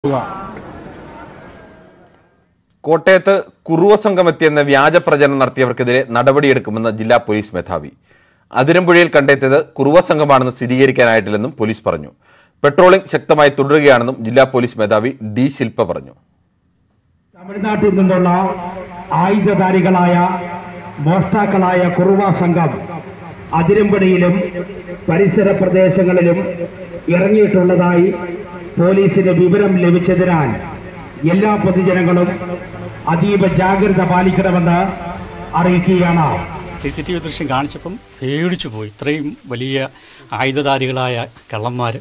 കോട്ടയത്ത് കുറുവ സംഘം എത്തിയെന്ന വ്യാജ പ്രചരണം നടത്തിയവർക്കെതിരെ നടപടിയെടുക്കുമെന്ന് ജില്ലാ പോലീസ് മേധാവി അതിരമ്പുഴയിൽ കണ്ടെത്തിയത് കുറുവ സംഘമാണെന്ന് സ്ഥിരീകരിക്കാനായിട്ടില്ലെന്നും പോലീസ് പറഞ്ഞു പെട്രോളിംഗ് ശക്തമായി തുടരുകയാണെന്നും ജില്ലാ പോലീസ് മേധാവി ഡി ശില്പ പറഞ്ഞു തമിഴ്നാട്ടിൽ നിന്നുള്ള ആയുധധാരികളായ മോഷ്ടാക്കളായ കുറുവ സംഘം അതിരമ്പടിയിലും പരിസര പ്രദേശങ്ങളിലും ഇറങ്ങിയിട്ടുള്ളതായി പോലീസിന് വിവരം ലഭിച്ചതിനാൽ എല്ലാ പൊതുജനങ്ങളും അതീവ ജാഗ്രത പാലിക്കണമെന്ന് അറിയിക്കുകയാണ് സി സി ടി വി ദൃശ്യം കാണിച്ചപ്പം പേടിച്ചു പോയി ഇത്രയും വലിയ ആയുധധാരികളായ കള്ളന്മാർ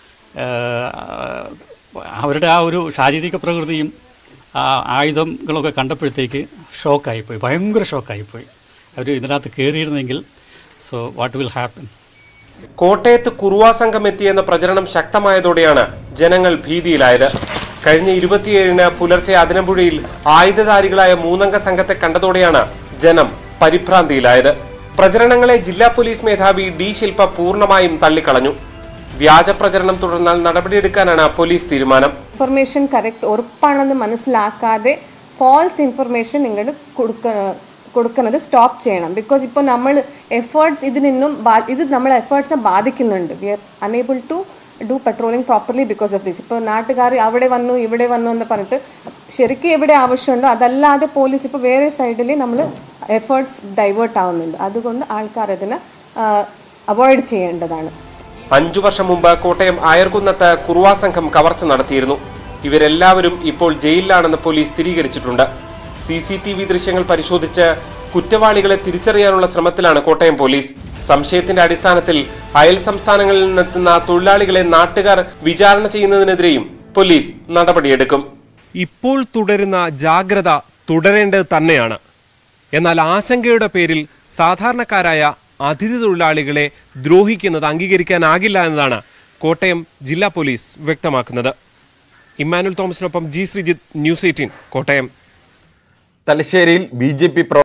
അവരുടെ ആ ഒരു ശാരീരിക പ്രകൃതിയും ആ ആയുധങ്ങളൊക്കെ കണ്ടപ്പോഴത്തേക്ക് ഷോക്കായിപ്പോയി ഭയങ്കര ഷോക്കായിപ്പോയി അവർ ഇതിനകത്ത് കയറിയിരുന്നെങ്കിൽ സോ വാട്ട് വിൽ ഹാപ്പൻ കോട്ടയത്ത് കുറുവാ സംഘം എത്തിയെന്ന പ്രചരണം ശക്തമായതോടെയാണ് ജനങ്ങൾ ഭീതിയിലായത് കഴിഞ്ഞ ഇരുപത്തിയേഴിന് പുലർച്ചെ അതിരമ്പുഴയിൽ ആയുധധാരികളായ മൂന്നംഗ സംഘത്തെ കണ്ടതോടെയാണ് ജനം പരിഭ്രാന്തിയിലായത് പ്രചരണങ്ങളെ ജില്ലാ പോലീസ് മേധാവി ഡി ശില്പ പൂർണ്ണമായും തള്ളിക്കളഞ്ഞു വ്യാജ പ്രചരണം തുടർന്നാൽ നടപടിയെടുക്കാനാണ് പോലീസ് തീരുമാനം ഇൻഫർമേഷൻ കറക്റ്റ് ഉറപ്പാണെന്ന് മനസ്സിലാക്കാതെ ഫാൾസ് ഇൻഫർമേഷൻ ഇങ്ങോട്ട് കൊടുക്ക കൊടുക്കുന്നത് സ്റ്റോപ്പ് ചെയ്യണം ബിക്കോസ് ഇപ്പോൾ നമ്മൾ എഫേർട്സ് ഇതിനൊന്നും ബാ- ഇത് നമ്മളെ എഫേർട്സിനെ ബാധിക്കുന്നുണ്ട് we are unable to do patrolling properly because of this ഇപ്പോൾ നാട്ടുകാർ അവിടെ വന്നു ഇവിടെ വന്നു എന്ന് പറഞ്ഞിട്ട് ശരിക്കും എവിടെ ആവശ്യമുണ്ടോ അതല്ലാതെ പോലീസ് ഇപ്പോൾ വേറെ സൈഡിൽ നമ്മൾ എഫേർട്സ് ഡൈവേർട്ട് ആവുന്നുണ്ട് അതുകൊണ്ട് ആൾക്കാർ അതിനെ അവോയ്ഡ് ചെയ്യേണ്ടതാണ് അഞ്ചു വർഷം മുമ്പ് കോട്ടയം അയർകുന്നത്ത് കുറുവാ സംഘം കവർച്ച നടത്തിയിരുന്നു ഇവരെല്ലാവരും ഇപ്പോൾ ജയിലിലാണെന്ന് പോലീസ് സ്ഥിരീകരിച്ചിട്ടുണ്ട് സി സി ടി വി ദൃശ്യങ്ങൾ പരിശോധിച്ച് കുറ്റവാളികളെ തിരിച്ചറിയാനുള്ള ശ്രമത്തിലാണ് കോട്ടയം പോലീസ് സംശയത്തിന്റെ അടിസ്ഥാനത്തിൽ അയൽ സംസ്ഥാനങ്ങളിൽ നിന്നെത്തുന്ന തൊഴിലാളികളെ നാട്ടുകാർ വിചാരണ ചെയ്യുന്നതിനെതിരെയും പോലീസ് നടപടിയെടുക്കും ഇപ്പോൾ തുടരുന്ന ജാഗ്രത തുടരേണ്ടത് തന്നെയാണ് എന്നാൽ ആശങ്കയുടെ പേരിൽ സാധാരണക്കാരായ അതിഥി തൊഴിലാളികളെ ദ്രോഹിക്കുന്നത് അംഗീകരിക്കാനാകില്ല എന്നതാണ് കോട്ടയം ജില്ലാ പോലീസ് വ്യക്തമാക്കുന്നത് ഇമ്മാനുൽ തോമസിനൊപ്പം ജി ശ്രീജിത്ത് ന്യൂസ് എയ്റ്റീൻ കോട്ടയം തലശ്ശേരിയിൽ ബി ജെ പി